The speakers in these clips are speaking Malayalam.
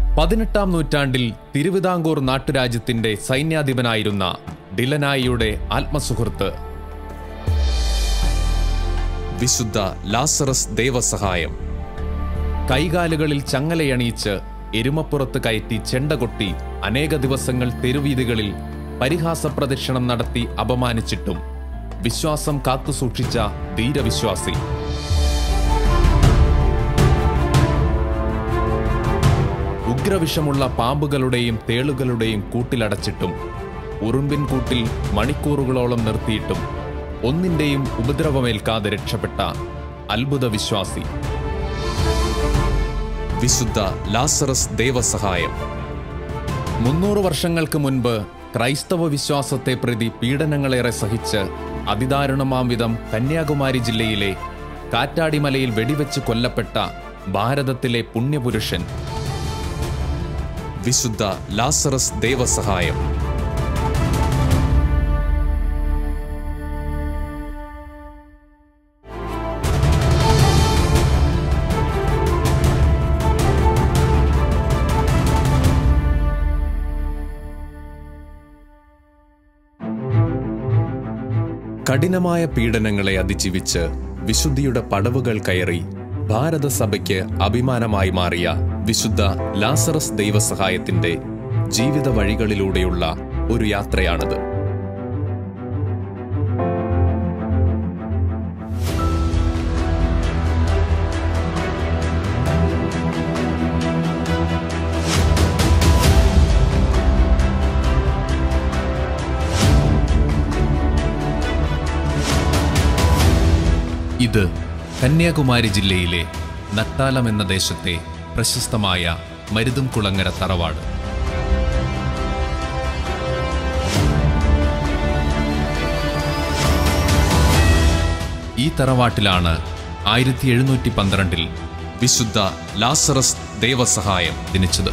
പതിനെട്ടാം നൂറ്റാണ്ടിൽ തിരുവിതാംകൂർ നാട്ടുരാജ്യത്തിന്റെ സൈന്യാധിപനായിരുന്ന ഡിലനായിയുടെ ആത്മസുഹൃത്ത് വിശുദ്ധ ലാസറസ് ദേവസഹായം കൈകാലുകളിൽ ചങ്ങലയണിയിച്ച് എരുമപ്പുറത്ത് കയറ്റി ചെണ്ടകൊട്ടി അനേക ദിവസങ്ങൾ തെരുവീതികളിൽ പരിഹാസ പ്രദക്ഷിണം നടത്തി അപമാനിച്ചിട്ടും വിശ്വാസം കാത്തുസൂക്ഷിച്ച ധീരവിശ്വാസി ഉഗ്രവിഷമുള്ള പാമ്പുകളുടെയും തേളുകളുടെയും കൂട്ടിലടച്ചിട്ടും ഉറുമ്പിൻ കൂട്ടിൽ മണിക്കൂറുകളോളം നിർത്തിയിട്ടും ഒന്നിന്റെയും ഉപദ്രവമേൽക്കാതെ രക്ഷപ്പെട്ട അത്ഭുത വിശ്വാസി വിശുദ്ധ ലാസറസ് ദേവസഹായം മുന്നൂറ് വർഷങ്ങൾക്ക് മുൻപ് ക്രൈസ്തവ വിശ്വാസത്തെ പ്രതി പീഡനങ്ങളേറെ സഹിച്ച് അതിദാരുണമാം വിധം കന്യാകുമാരി ജില്ലയിലെ കാറ്റാടിമലയിൽ വെടിവെച്ച് കൊല്ലപ്പെട്ട ഭാരതത്തിലെ പുണ്യപുരുഷൻ വിശുദ്ധ ലാസറസ് ദേവസഹായം കഠിനമായ പീഡനങ്ങളെ അതിജീവിച്ച് വിശുദ്ധിയുടെ പടവുകൾ കയറി ഭാരതസഭയ്ക്ക് അഭിമാനമായി മാറിയ വിശുദ്ധ ലാസറസ് ദൈവസഹായത്തിന്റെ ജീവിത വഴികളിലൂടെയുള്ള ഒരു യാത്രയാണിത് ഇത് കന്യാകുമാരി ജില്ലയിലെ നട്ടാലം എന്ന ദേശത്തെ പ്രശസ്തമായ മരുതും കുളങ്ങര തറവാട് ഈ തറവാട്ടിലാണ് ആയിരത്തി എഴുന്നൂറ്റി പന്ത്രണ്ടിൽ വിശുദ്ധ ലാസറസ് ദേവസഹായം ജനിച്ചത്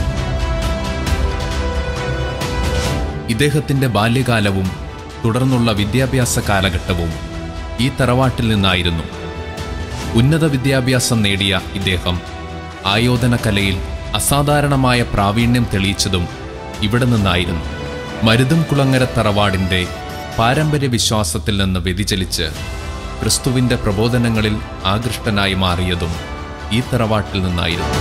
ഇദ്ദേഹത്തിന്റെ ബാല്യകാലവും തുടർന്നുള്ള വിദ്യാഭ്യാസ കാലഘട്ടവും ഈ തറവാട്ടിൽ നിന്നായിരുന്നു ഉന്നത വിദ്യാഭ്യാസം നേടിയ ഇദ്ദേഹം ആയോധന കലയിൽ അസാധാരണമായ പ്രാവീണ്യം തെളിയിച്ചതും ഇവിടെ നിന്നായിരുന്നു മരുതും കുളങ്ങര തറവാടിന്റെ പാരമ്പര്യ വിശ്വാസത്തിൽ നിന്ന് വ്യതിചലിച്ച് ക്രിസ്തുവിന്റെ പ്രബോധനങ്ങളിൽ ആകൃഷ്ടനായി മാറിയതും ഈ തറവാട്ടിൽ നിന്നായിരുന്നു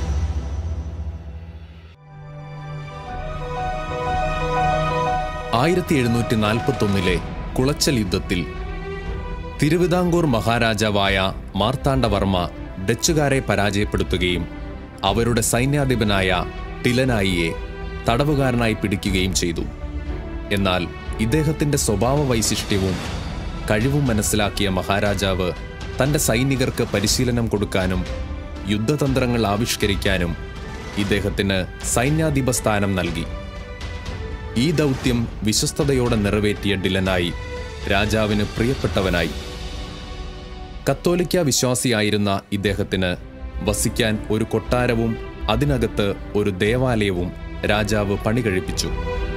ആയിരത്തി എഴുന്നൂറ്റി നാൽപ്പത്തൊന്നിലെ കുളച്ചൽ യുദ്ധത്തിൽ തിരുവിതാംകൂർ മഹാരാജാവായ മാർത്താണ്ഡവർമ്മ ഡച്ചുകാരെ പരാജയപ്പെടുത്തുകയും അവരുടെ സൈന്യാധിപനായ ടിലനായിയെ തടവുകാരനായി പിടിക്കുകയും ചെയ്തു എന്നാൽ ഇദ്ദേഹത്തിന്റെ സ്വഭാവ വൈശിഷ്ട്യവും കഴിവും മനസ്സിലാക്കിയ മഹാരാജാവ് തന്റെ സൈനികർക്ക് പരിശീലനം കൊടുക്കാനും യുദ്ധതന്ത്രങ്ങൾ ആവിഷ്കരിക്കാനും ഇദ്ദേഹത്തിന് സൈന്യാധിപ സ്ഥാനം നൽകി ഈ ദൗത്യം വിശ്വസ്തയോടെ നിറവേറ്റിയ ഡിലനായി രാജാവിന് പ്രിയപ്പെട്ടവനായി കത്തോലിക്ക വിശ്വാസിയായിരുന്ന ഇദ്ദേഹത്തിന് വസിക്കാൻ ഒരു കൊട്ടാരവും അതിനകത്ത് ഒരു ദേവാലയവും രാജാവ് പണി കഴിപ്പിച്ചു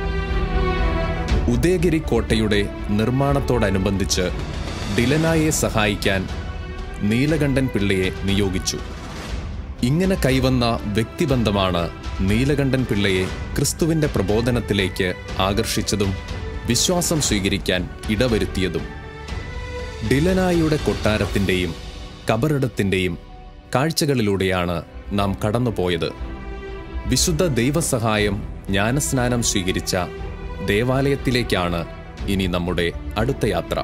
ഉദയഗിരി കോട്ടയുടെ നിർമ്മാണത്തോടനുബന്ധിച്ച് ഡിലനായെ സഹായിക്കാൻ നീലകണ്ഠൻ പിള്ളയെ നിയോഗിച്ചു ഇങ്ങനെ കൈവന്ന വ്യക്തിബന്ധമാണ് നീലകണ്ഠൻ പിള്ളയെ ക്രിസ്തുവിന്റെ പ്രബോധനത്തിലേക്ക് ആകർഷിച്ചതും വിശ്വാസം സ്വീകരിക്കാൻ ഇടവരുത്തിയതും ഡിലനായിയുടെ കൊട്ടാരത്തിന്റെയും കബറിടത്തിന്റെയും കാഴ്ചകളിലൂടെയാണ് നാം കടന്നുപോയത് വിശുദ്ധ ദൈവസഹായം ജ്ഞാനസ്നാനം സ്വീകരിച്ച ദേവാലയത്തിലേക്കാണ് ഇനി നമ്മുടെ അടുത്ത യാത്ര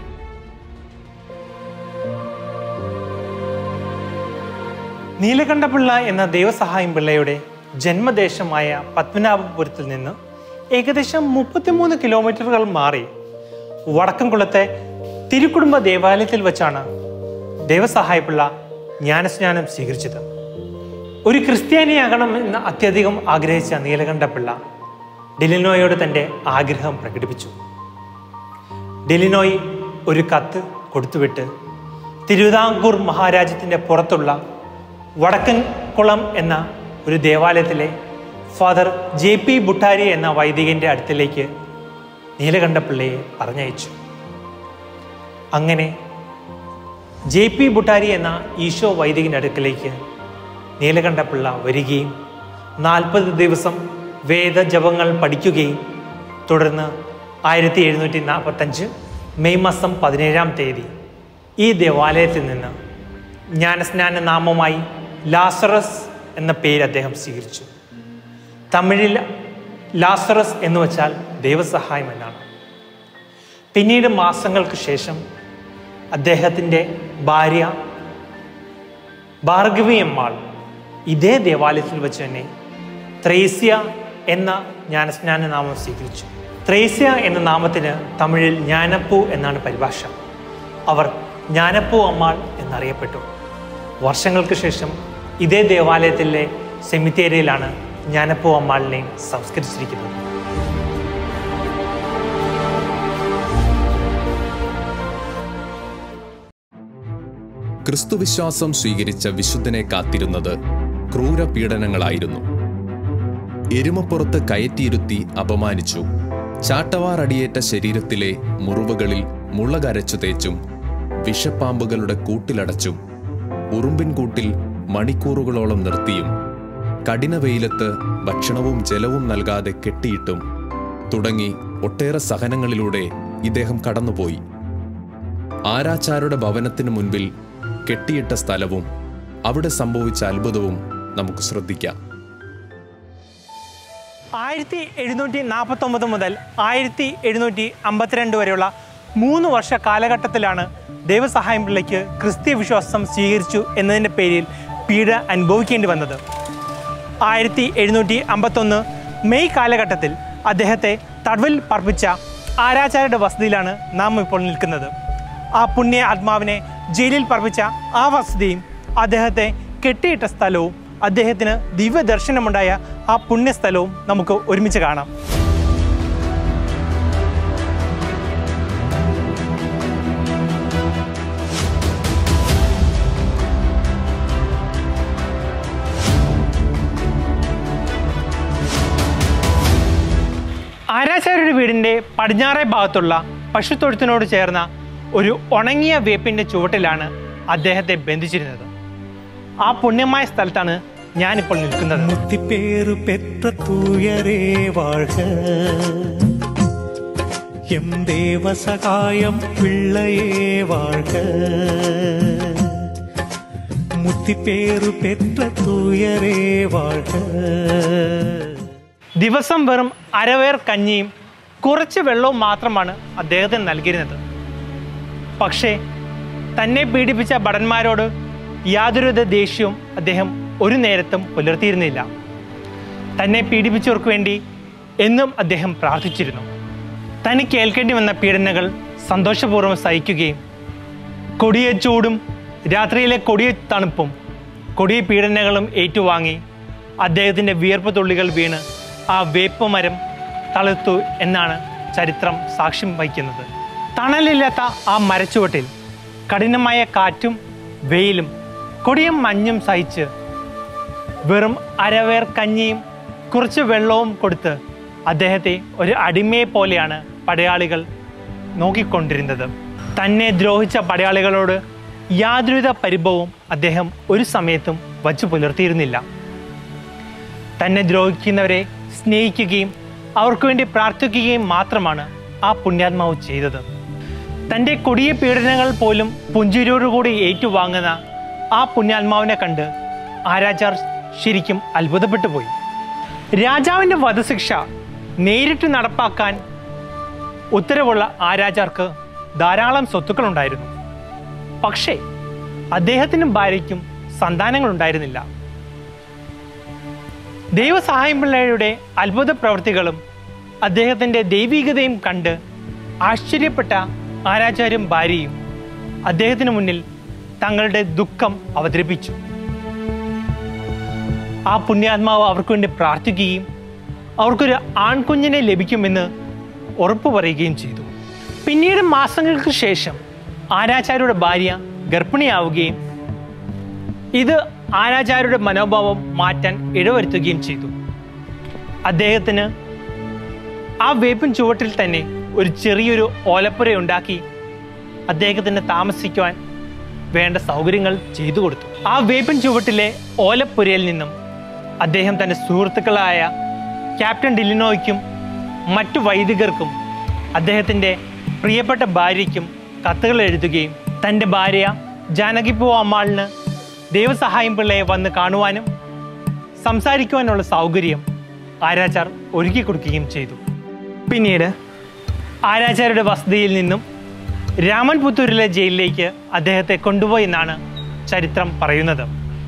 നീലകണ്ഠപിള്ള എന്ന ദൈവസഹായം പിള്ളയുടെ ജന്മദേശമായ പത്മനാഭപുരത്തിൽ നിന്ന് ഏകദേശം മുപ്പത്തിമൂന്ന് കിലോമീറ്ററുകൾ മാറി വടക്കംകുളത്തെ തിരുക്കുടുംബ ദേവാലയത്തിൽ വെച്ചാണ് ദൈവസഹായ പിള്ള ജ്ഞാനസ്നാനം സ്വീകരിച്ചത് ഒരു ക്രിസ്ത്യാനിയാകണം എന്ന് അത്യധികം ആഗ്രഹിച്ച നീലകണ്ഠപിള്ള ഡെലിനോയോട് തൻ്റെ ആഗ്രഹം പ്രകടിപ്പിച്ചു ഡെലിനോയ് ഒരു കത്ത് കൊടുത്തുവിട്ട് തിരുവിതാംകൂർ മഹാരാജ്യത്തിൻ്റെ പുറത്തുള്ള വടക്കൻ കുളം എന്ന ഒരു ദേവാലയത്തിലെ ഫാദർ ജെ പി ബുട്ടാരി എന്ന വൈദികന്റെ അടുത്തിലേക്ക് നീലകണ്ഠപിള്ളയെ പറഞ്ഞയച്ചു അങ്ങനെ ജെ പി ബുട്ടാരി എന്ന ഈശോ വൈദികന്റെ അടുക്കലേക്ക് നീലകണ്ഠപിള്ള വരികയും നാൽപ്പത് ദിവസം വേദജപങ്ങൾ പഠിക്കുകയും തുടർന്ന് ആയിരത്തി എഴുന്നൂറ്റി നാൽപ്പത്തഞ്ച് മെയ് മാസം പതിനേഴാം തീയതി ഈ ദേവാലയത്തിൽ നിന്ന് ജ്ഞാനസ്നാന നാമമായി ലാസറസ് എന്ന പേര് അദ്ദേഹം സ്വീകരിച്ചു തമിഴിൽ ലാസറസ് എന്ന് വച്ചാൽ ദൈവസഹായം എന്നാണ് പിന്നീട് മാസങ്ങൾക്ക് ശേഷം അദ്ദേഹത്തിൻ്റെ ഭാര്യ ഭാർഗവി അമ്മാൾ ഇതേ ദേവാലയത്തിൽ വെച്ച് തന്നെ ത്രേസ്യ എന്ന ജ്ഞാനസ്നാന നാമം സ്വീകരിച്ചു ത്രേസ്യ എന്ന നാമത്തിന് തമിഴിൽ ജ്ഞാനപ്പൂ എന്നാണ് പരിഭാഷ അവർ ജ്ഞാനപ്പൂ അമ്മാൾ എന്നറിയപ്പെട്ടു വർഷങ്ങൾക്ക് ശേഷം ഇതേ ദേവാലയത്തിലെ സെമിത്തേരിയിലാണ് ജ്ഞാനപ്പൂ അമ്മാളിനെ സംസ്കരിച്ചിരിക്കുന്നത് ക്രിസ്തുവിശ്വാസം സ്വീകരിച്ച വിശുദ്ധനെ കാത്തിരുന്നത് ക്രൂര പീഡനങ്ങളായിരുന്നു എരുമപ്പുറത്ത് കയറ്റിയിരുത്തി അപമാനിച്ചു ചാട്ടവാറടിയേറ്റ ശരീരത്തിലെ മുറിവുകളിൽ മുളകരച്ചു തേച്ചും വിഷപ്പാമ്പുകളുടെ കൂട്ടിലടച്ചും ഉറുമ്പിൻ കൂട്ടിൽ മണിക്കൂറുകളോളം നിർത്തിയും കഠിന വെയിലത്ത് ഭക്ഷണവും ജലവും നൽകാതെ കെട്ടിയിട്ടും തുടങ്ങി ഒട്ടേറെ സഹനങ്ങളിലൂടെ ഇദ്ദേഹം കടന്നുപോയി ആരാച്ചാരുടെ ഭവനത്തിനു മുൻപിൽ കെട്ടിയിട്ട സ്ഥലവും അവിടെ സംഭവിച്ച അത്ഭുതവും നമുക്ക് ശ്രദ്ധിക്കാം ആയിരത്തി എഴുന്നൂറ്റി നാൽപ്പത്തൊമ്പത് മുതൽ ആയിരത്തി എഴുന്നൂറ്റി അമ്പത്തിരണ്ട് വരെയുള്ള മൂന്ന് വർഷ കാലഘട്ടത്തിലാണ് ദൈവസഹായം പിള്ളയ്ക്ക് ക്രിസ്തീയ വിശ്വാസം സ്വീകരിച്ചു എന്നതിൻ്റെ പേരിൽ പീഡ അനുഭവിക്കേണ്ടി വന്നത് ആയിരത്തി എഴുന്നൂറ്റി അമ്പത്തൊന്ന് മെയ് കാലഘട്ടത്തിൽ അദ്ദേഹത്തെ തടവിൽ പർപ്പിച്ച ആരാചാര്യയുടെ വസതിയിലാണ് നാം ഇപ്പോൾ നിൽക്കുന്നത് ആ പുണ്യ ആത്മാവിനെ ജയിലിൽ പർപ്പിച്ച ആ വസതിയും അദ്ദേഹത്തെ കെട്ടിയിട്ട സ്ഥലവും അദ്ദേഹത്തിന് ദിവ്യദർശനമുണ്ടായ ആ പുണ്യസ്ഥലവും നമുക്ക് ഒരുമിച്ച് കാണാം ആരാചാര്യരുടെ വീടിൻ്റെ പടിഞ്ഞാറേ ഭാഗത്തുള്ള പശുത്തൊഴുത്തിനോട് ചേർന്ന ഒരു ഉണങ്ങിയ വേപ്പിൻ്റെ ചുവട്ടിലാണ് അദ്ദേഹത്തെ ബന്ധിച്ചിരുന്നത് ആ പുണ്യമായ സ്ഥലത്താണ് ഞാനിപ്പോൾ നിൽക്കുന്നത് முத்திப்பேறு பெற்ற தூயரே வாழ்க எம் தேவ சகாயம் பிள்ளையே வாழ்க முத்திப்பேறு பெற்ற தூயரே வாழ்க ദിവസം വെറും അരവേർ കഞ്ഞിയും കുറച്ച് വെള്ളവും മാത്രമാണ് അദ്ദേഹത്തിന് നൽകിയിരുന്നത് പക്ഷേ തന്നെ പീഡിപ്പിച്ച ഭടന്മാരോട് യാതൊരുവിധ ദേഷ്യവും അദ്ദേഹം ഒരു നേരത്തും പുലർത്തിയിരുന്നില്ല തന്നെ പീഡിപ്പിച്ചവർക്ക് വേണ്ടി എന്നും അദ്ദേഹം പ്രാർത്ഥിച്ചിരുന്നു തനിക്ക് ഏൽക്കേണ്ടി വന്ന പീഡനകൾ സന്തോഷപൂർവ്വം സഹിക്കുകയും കൊടിയ ചൂടും രാത്രിയിലെ കൊടിയ തണുപ്പും കൊടിയ പീഡനങ്ങളും ഏറ്റുവാങ്ങി അദ്ദേഹത്തിൻ്റെ വിയർപ്പ് തുള്ളികൾ വീണ് ആ വേപ്പ് മരം തളുത്തു എന്നാണ് ചരിത്രം സാക്ഷ്യം വഹിക്കുന്നത് തണലില്ലാത്ത ആ മരച്ചുവട്ടിൽ കഠിനമായ കാറ്റും വെയിലും കൊടിയ മഞ്ഞും സഹിച്ച് വെറും അരവേർ കഞ്ഞിയും കുറച്ച് വെള്ളവും കൊടുത്ത് അദ്ദേഹത്തെ ഒരു അടിമയെ പോലെയാണ് പടയാളികൾ നോക്കിക്കൊണ്ടിരുന്നത് തന്നെ ദ്രോഹിച്ച പടയാളികളോട് യാതൊരുവിധ പരിഭവവും അദ്ദേഹം ഒരു സമയത്തും വച്ചു പുലർത്തിയിരുന്നില്ല തന്നെ ദ്രോഹിക്കുന്നവരെ സ്നേഹിക്കുകയും അവർക്ക് വേണ്ടി പ്രാർത്ഥിക്കുകയും മാത്രമാണ് ആ പുണ്യാത്മാവ് ചെയ്തത് തൻ്റെ കൊടിയ പീഡനങ്ങൾ പോലും പുഞ്ചിരിയോടുകൂടി ഏറ്റുവാങ്ങുന്ന ആ പുണ്യാത്മാവിനെ കണ്ട് ആരാചാർ ശരിക്കും അത്ഭുതപ്പെട്ടു പോയി രാജാവിൻ്റെ വധശിക്ഷ നേരിട്ട് നടപ്പാക്കാൻ ഉത്തരവുള്ള ആരാചാർക്ക് ധാരാളം സ്വത്തുക്കളുണ്ടായിരുന്നു പക്ഷേ അദ്ദേഹത്തിനും ഭാര്യയ്ക്കും സന്താനങ്ങളുണ്ടായിരുന്നില്ല ദൈവസഹായം പിള്ളയുടെ അത്ഭുത പ്രവൃത്തികളും അദ്ദേഹത്തിൻ്റെ ദൈവികതയും കണ്ട് ആശ്ചര്യപ്പെട്ട ആരാചാര്യം ഭാര്യയും അദ്ദേഹത്തിന് മുന്നിൽ തങ്ങളുടെ ദുഃഖം അവതരിപ്പിച്ചു ആ പുണ്യാത്മാവ് അവർക്ക് വേണ്ടി പ്രാർത്ഥിക്കുകയും അവർക്കൊരു ആൺകുഞ്ഞിനെ ലഭിക്കുമെന്ന് ഉറപ്പു പറയുകയും ചെയ്തു പിന്നീട് മാസങ്ങൾക്ക് ശേഷം ആരാചാര്യയുടെ ഭാര്യ ഗർഭിണിയാവുകയും ഇത് ആരാചാര്യയുടെ മനോഭാവം മാറ്റാൻ ഇടവരുത്തുകയും ചെയ്തു അദ്ദേഹത്തിന് ആ വേപ്പിൻ ചുവട്ടിൽ തന്നെ ഒരു ചെറിയൊരു ഓലപ്പുര ഉണ്ടാക്കി അദ്ദേഹത്തിന് താമസിക്കുവാൻ വേണ്ട സൗകര്യങ്ങൾ ചെയ്തു കൊടുത്തു ആ വേപ്പിൻ ചുവട്ടിലെ ഓലപ്പുരയിൽ നിന്നും അദ്ദേഹം തൻ്റെ സുഹൃത്തുക്കളായ ക്യാപ്റ്റൻ ഡിലിനോയ്ക്കും മറ്റു വൈദികർക്കും അദ്ദേഹത്തിൻ്റെ പ്രിയപ്പെട്ട ഭാര്യയ്ക്കും കത്തുകൾ എഴുതുകയും തൻ്റെ ഭാര്യ ജാനകിപ്പോ അമ്മാളിന് ദൈവസഹായം പിള്ളയെ വന്ന് കാണുവാനും സംസാരിക്കുവാനുള്ള സൗകര്യം ആരാച്ചാർ ഒരുക്കി കൊടുക്കുകയും ചെയ്തു പിന്നീട് ആരാച്ചാരുടെ വസതിയിൽ നിന്നും രാമൻ പുത്തൂരിലെ ജയിലിലേക്ക് അദ്ദേഹത്തെ കൊണ്ടുപോയി എന്നാണ് ചരിത്രം പറയുന്നത്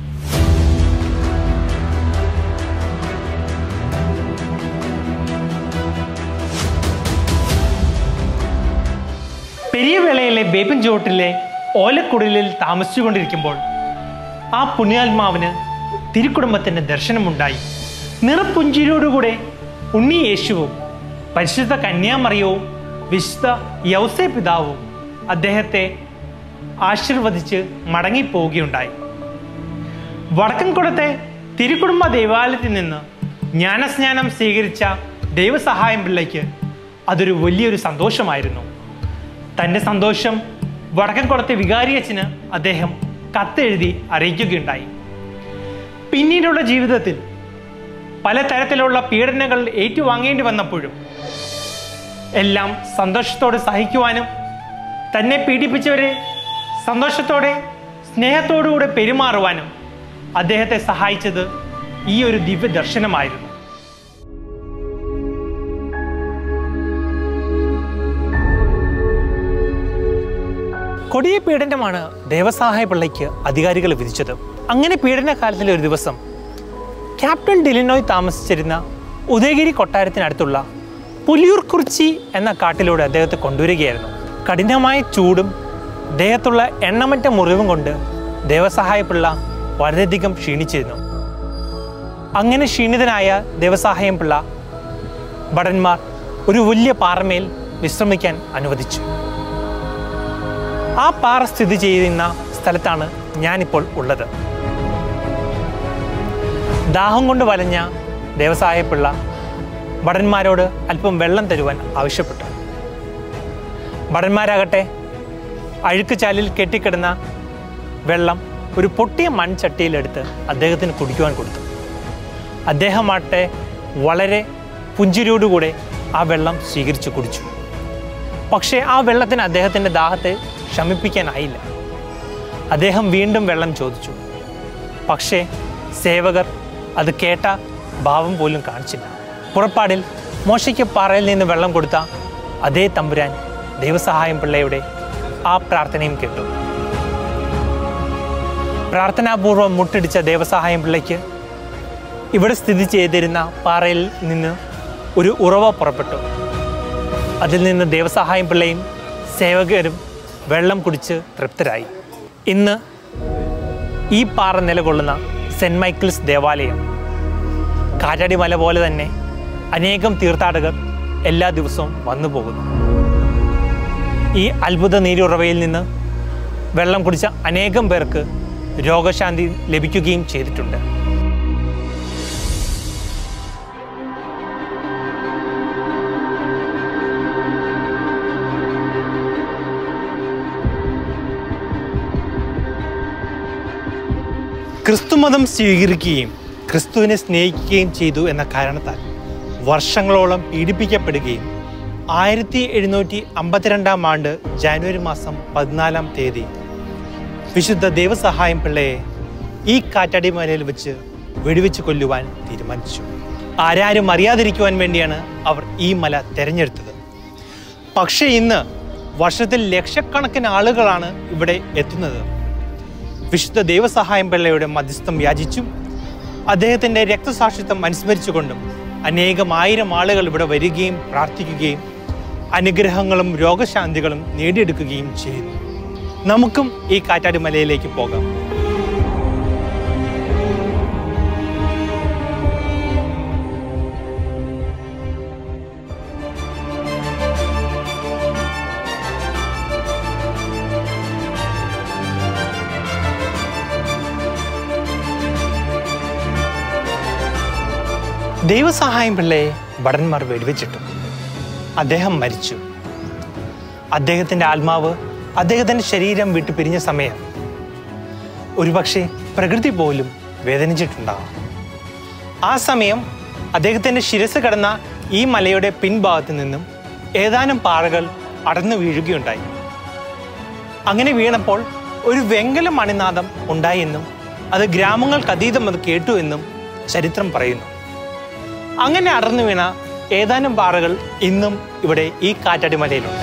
പെരിയവേളയിലെ ബേബൻ ചോട്ടിലെ ഓലക്കുടലിൽ താമസിച്ചുകൊണ്ടിരിക്കുമ്പോൾ ആ പുണ്യാത്മാവിന് തിരുക്കുടുംബത്തിൻ്റെ ദർശനമുണ്ടായി നിറപ്പുഞ്ചിരിയോടുകൂടെ ഉണ്ണി യേശുവും പരിശുദ്ധ കന്യാമറിയവും വിശുദ്ധ യൗസേ പിതാവും അദ്ദേഹത്തെ ആശീർവദിച്ച് മടങ്ങിപ്പോവുകയുണ്ടായി വടക്കൻകുടത്തെ തിരുക്കുടുംബ ദേവാലയത്തിൽ നിന്ന് ജ്ഞാനസ്നാനം സ്വീകരിച്ച ദൈവസഹായം പിള്ളയ്ക്ക് അതൊരു വലിയൊരു സന്തോഷമായിരുന്നു തൻ്റെ സന്തോഷം വടക്കൻകുളത്തെ വികാരിയച്ഛന് അദ്ദേഹം കത്തെഴുതി അറിയിക്കുകയുണ്ടായി പിന്നീടുള്ള ജീവിതത്തിൽ പലതരത്തിലുള്ള പീഡനങ്ങൾ ഏറ്റുവാങ്ങേണ്ടി വന്നപ്പോഴും എല്ലാം സന്തോഷത്തോടെ സഹിക്കുവാനും തന്നെ പീഡിപ്പിച്ചവരെ സന്തോഷത്തോടെ സ്നേഹത്തോടുകൂടെ പെരുമാറുവാനും അദ്ദേഹത്തെ സഹായിച്ചത് ഈ ഒരു ദിവ്യ ദർശനമായിരുന്നു കൊടിയ പീഡനമാണ് ദേവസഹായ പിള്ളയ്ക്ക് അധികാരികൾ വിധിച്ചത് അങ്ങനെ പീഡന കാലത്തിലെ ഒരു ദിവസം ക്യാപ്റ്റൻ ഡിലിനോയ് താമസിച്ചിരുന്ന ഉദയഗിരി കൊട്ടാരത്തിനടുത്തുള്ള പുലിയൂർക്കുറിച്ചി എന്ന കാട്ടിലൂടെ അദ്ദേഹത്തെ കൊണ്ടുവരികയായിരുന്നു കഠിനമായ ചൂടും ദേഹത്തുള്ള എണ്ണമറ്റ മുറിവും കൊണ്ട് ദേവസഹായ പിള്ള വളരെയധികം ക്ഷീണിച്ചിരുന്നു അങ്ങനെ ക്ഷീണിതനായ ദേവസഹായം പിള്ള ഭടന്മാർ ഒരു വലിയ പാറമേൽ വിശ്രമിക്കാൻ അനുവദിച്ചു ആ പാറ സ്ഥിതി ചെയ്യുന്ന സ്ഥലത്താണ് ഞാനിപ്പോൾ ഉള്ളത് ദാഹം കൊണ്ട് വലഞ്ഞ ദേവസായ പിള്ള ഭടന്മാരോട് അല്പം വെള്ളം തരുവാൻ ആവശ്യപ്പെട്ടു ഭടന്മാരാകട്ടെ അഴുക്ക് ചാലിൽ കെട്ടിക്കിടന്ന വെള്ളം ഒരു പൊട്ടിയ മൺചട്ടിയിലെടുത്ത് അദ്ദേഹത്തിന് കുടിക്കുവാൻ കൊടുത്തു അദ്ദേഹമാട്ടെ വളരെ പുഞ്ചിരിയോടുകൂടെ ആ വെള്ളം സ്വീകരിച്ചു കുടിച്ചു പക്ഷേ ആ വെള്ളത്തിന് അദ്ദേഹത്തിൻ്റെ ദാഹത്തെ ശമിപ്പിക്കാനായില്ല അദ്ദേഹം വീണ്ടും വെള്ളം ചോദിച്ചു പക്ഷേ സേവകർ അത് കേട്ട ഭാവം പോലും കാണിച്ചില്ല പുറപ്പാടിൽ മോശയ്ക്ക് പാറയിൽ നിന്ന് വെള്ളം കൊടുത്ത അതേ തമ്പുരാൻ ദൈവസഹായം പിള്ളയുടെ ആ പ്രാർത്ഥനയും കേട്ടു പ്രാർത്ഥനാപൂർവം മുട്ടിടിച്ച ദേവസഹായം പിള്ളയ്ക്ക് ഇവിടെ സ്ഥിതി ചെയ്തിരുന്ന പാറയിൽ നിന്ന് ഒരു ഉറവ പുറപ്പെട്ടു അതിൽ നിന്ന് ദേവസഹായം പിള്ളയും സേവകരും വെള്ളം കുടിച്ച് തൃപ്തരായി ഇന്ന് ഈ പാറ നിലകൊള്ളുന്ന സെൻറ് മൈക്കിൾസ് ദേവാലയം കാറ്റാടി മല പോലെ തന്നെ അനേകം തീർത്ഥാടകർ എല്ലാ ദിവസവും വന്നു പോകുന്നു ഈ അത്ഭുത നീരുറവയിൽ നിന്ന് വെള്ളം കുടിച്ച അനേകം പേർക്ക് രോഗശാന്തി ലഭിക്കുകയും ചെയ്തിട്ടുണ്ട് ക്രിസ്തുമതം സ്വീകരിക്കുകയും ക്രിസ്തുവിനെ സ്നേഹിക്കുകയും ചെയ്തു എന്ന കാരണത്താൽ വർഷങ്ങളോളം പീഡിപ്പിക്കപ്പെടുകയും ആയിരത്തി എഴുന്നൂറ്റി അമ്പത്തിരണ്ടാം ആണ്ട് ജാനുവരി മാസം പതിനാലാം തീയതി വിശുദ്ധ ദൈവസഹായം പിള്ളയെ ഈ കാറ്റാടി മലയിൽ വെച്ച് വെടിവെച്ച് കൊല്ലുവാൻ തീരുമാനിച്ചു ആരാരും അറിയാതിരിക്കുവാൻ വേണ്ടിയാണ് അവർ ഈ മല തിരഞ്ഞെടുത്തത് പക്ഷേ ഇന്ന് വർഷത്തിൽ ലക്ഷക്കണക്കിന് ആളുകളാണ് ഇവിടെ എത്തുന്നത് വിശുദ്ധ ദൈവസഹായം പിള്ളയുടെ മധ്യസ്ഥം യാചിച്ചും അദ്ദേഹത്തിൻ്റെ രക്തസാക്ഷിത്വം അനുസ്മരിച്ചുകൊണ്ടും അനേകം ആയിരം ആളുകൾ ഇവിടെ വരികയും പ്രാർത്ഥിക്കുകയും അനുഗ്രഹങ്ങളും രോഗശാന്തികളും നേടിയെടുക്കുകയും ചെയ്യുന്നു നമുക്കും ഈ കാറ്റാടി മലയിലേക്ക് പോകാം ദൈവസഹായം പിള്ളയെ ഭടന്മാർ വെടിവെച്ചിട്ടു അദ്ദേഹം മരിച്ചു അദ്ദേഹത്തിൻ്റെ ആത്മാവ് അദ്ദേഹത്തിൻ്റെ ശരീരം വിട്ടു പിരിഞ്ഞ സമയം ഒരുപക്ഷെ പ്രകൃതി പോലും വേദനിച്ചിട്ടുണ്ടാകാം ആ സമയം അദ്ദേഹത്തിൻ്റെ ശിരസ് കടന്ന ഈ മലയുടെ പിൻഭാഗത്ത് നിന്നും ഏതാനും പാറകൾ അടർന്നു വീഴുകയുണ്ടായി അങ്ങനെ വീണപ്പോൾ ഒരു വെങ്കല മണിനാദം ഉണ്ടായി എന്നും അത് ഗ്രാമങ്ങൾക്ക് അതീതം അത് കേട്ടു എന്നും ചരിത്രം പറയുന്നു അങ്ങനെ അടർന്നു വീണ ഏതാനും പാറകൾ ഇന്നും ഇവിടെ ഈ കാറ്റാടിമലയിലുണ്ട്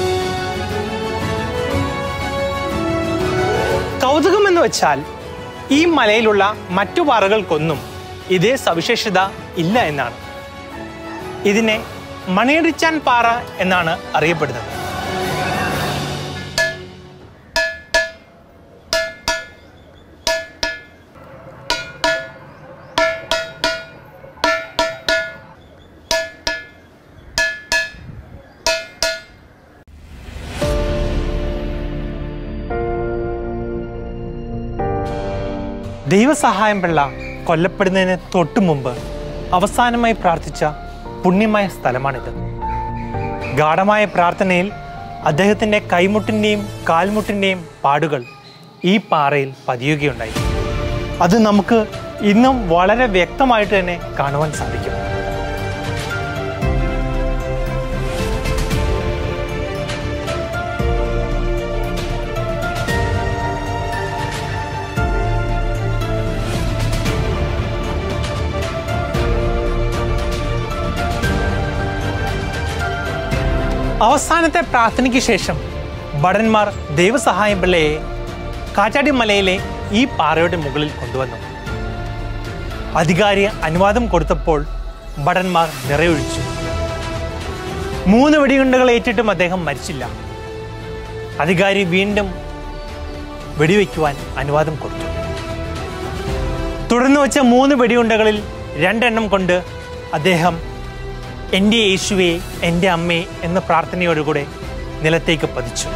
കൗതുകം എന്ന് വെച്ചാൽ ഈ മലയിലുള്ള മറ്റു പാറകൾക്കൊന്നും ഇതേ സവിശേഷത ഇല്ല എന്നാണ് ഇതിനെ മണിയടിച്ചാൻ പാറ എന്നാണ് അറിയപ്പെടുന്നത് ദൈവസഹായം പിള്ള കൊല്ലപ്പെടുന്നതിന് തൊട്ടു മുമ്പ് അവസാനമായി പ്രാർത്ഥിച്ച പുണ്യമായ സ്ഥലമാണിത് ഗാഠമായ പ്രാർത്ഥനയിൽ അദ്ദേഹത്തിൻ്റെ കൈമുട്ടിൻ്റെയും കാൽമുട്ടിൻ്റെയും പാടുകൾ ഈ പാറയിൽ പതിയുകയുണ്ടായി അത് നമുക്ക് ഇന്നും വളരെ വ്യക്തമായിട്ട് തന്നെ കാണുവാൻ സാധിക്കും അവസാനത്തെ പ്രാർത്ഥനയ്ക്ക് ശേഷം ഭടന്മാർ ദൈവസഹായം പിള്ളയെ കാറ്റാടി മലയിലെ ഈ പാറയുടെ മുകളിൽ കൊണ്ടുവന്നു അധികാരി അനുവാദം കൊടുത്തപ്പോൾ ഭടന്മാർ നിറയൊഴിച്ചു മൂന്ന് വെടിയുണ്ടകൾ ഏറ്റിട്ടും അദ്ദേഹം മരിച്ചില്ല അധികാരി വീണ്ടും വെടിവെക്കുവാൻ അനുവാദം കൊടുത്തു തുടർന്ന് വെച്ച മൂന്ന് വെടിയുണ്ടകളിൽ രണ്ടെണ്ണം കൊണ്ട് അദ്ദേഹം എൻ്റെ യേശുവെ എൻ്റെ അമ്മേ എന്ന പ്രാർത്ഥനയോടുകൂടെ നിലത്തേക്ക് പതിച്ചു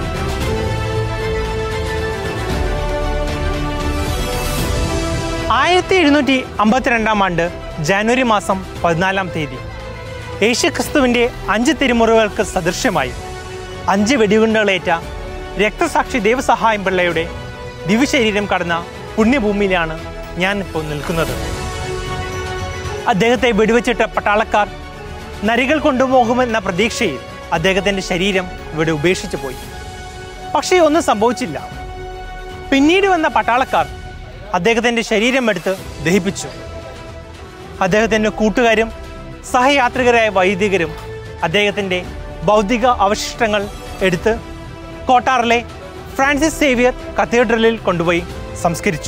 ആയിരത്തി എഴുന്നൂറ്റി അമ്പത്തിരണ്ടാം ആണ്ട് ജാനുവരി മാസം പതിനാലാം തീയതി യേശുക്രിസ്തുവിൻ്റെ അഞ്ച് തിരുമുറിവുകൾക്ക് സദൃശ്യമായി അഞ്ച് വെടികുണ്ടകളേറ്റ രക്തസാക്ഷി ദേവസഹായം പിള്ളയുടെ ദിവ്യശരീരം കടന്ന പുണ്യഭൂമിയിലാണ് ഞാൻ ഇപ്പോൾ നിൽക്കുന്നത് അദ്ദേഹത്തെ വെടിവെച്ചിട്ട പട്ടാളക്കാർ നരികൾ കൊണ്ടുപോകുമെന്ന പ്രതീക്ഷയിൽ അദ്ദേഹത്തിൻ്റെ ശരീരം ഇവിടെ ഉപേക്ഷിച്ചു പോയി പക്ഷേ ഒന്നും സംഭവിച്ചില്ല പിന്നീട് വന്ന പട്ടാളക്കാർ അദ്ദേഹത്തിൻ്റെ ശരീരം എടുത്ത് ദഹിപ്പിച്ചു അദ്ദേഹത്തിൻ്റെ കൂട്ടുകാരും സഹയാത്രികരായ വൈദികരും അദ്ദേഹത്തിൻ്റെ ഭൗതിക അവശിഷ്ടങ്ങൾ എടുത്ത് കോട്ടാറിലെ ഫ്രാൻസിസ് സേവിയർ കത്തീഡ്രലിൽ കൊണ്ടുപോയി സംസ്കരിച്ചു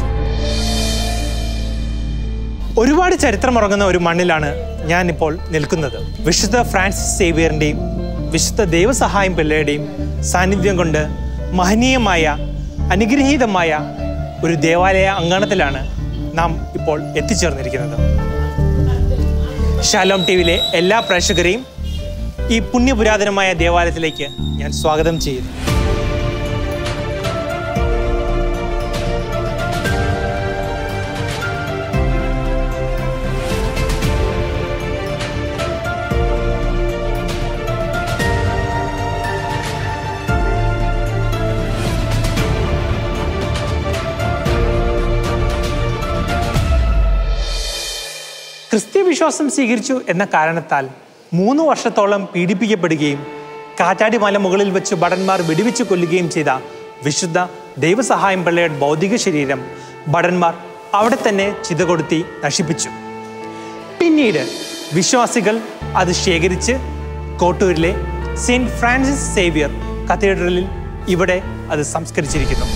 ഒരുപാട് ചരിത്രമുറങ്ങുന്ന ഒരു മണ്ണിലാണ് ഞാനിപ്പോൾ നിൽക്കുന്നത് വിശുദ്ധ ഫ്രാൻസിസ് സേവിയറിൻ്റെയും വിശുദ്ധ ദൈവസഹായം പിള്ളയുടെയും സാന്നിധ്യം കൊണ്ട് മഹനീയമായ അനുഗ്രഹീതമായ ഒരു ദേവാലയ അങ്കണത്തിലാണ് നാം ഇപ്പോൾ എത്തിച്ചേർന്നിരിക്കുന്നത് ഷാലോം ടി വിയിലെ എല്ലാ പ്രേക്ഷകരെയും ഈ പുണ്യപുരാതനമായ ദേവാലയത്തിലേക്ക് ഞാൻ സ്വാഗതം ചെയ്യുന്നു ക്രിസ്ത്യ വിശ്വാസം സ്വീകരിച്ചു എന്ന കാരണത്താൽ മൂന്ന് വർഷത്തോളം പീഡിപ്പിക്കപ്പെടുകയും കാറ്റാടി മല മുകളിൽ വെച്ച് ഭടന്മാർ വെടിവെച്ച് കൊല്ലുകയും ചെയ്ത വിശുദ്ധ ദൈവസഹായം പിള്ളയുടെ ഭൗതിക ശരീരം ഭടന്മാർ അവിടെ തന്നെ ചിതകൊടുത്തി നശിപ്പിച്ചു പിന്നീട് വിശ്വാസികൾ അത് ശേഖരിച്ച് കോട്ടൂരിലെ സെയിൻറ്റ് ഫ്രാൻസിസ് സേവിയർ കത്തീഡ്രലിൽ ഇവിടെ അത് സംസ്കരിച്ചിരിക്കുന്നു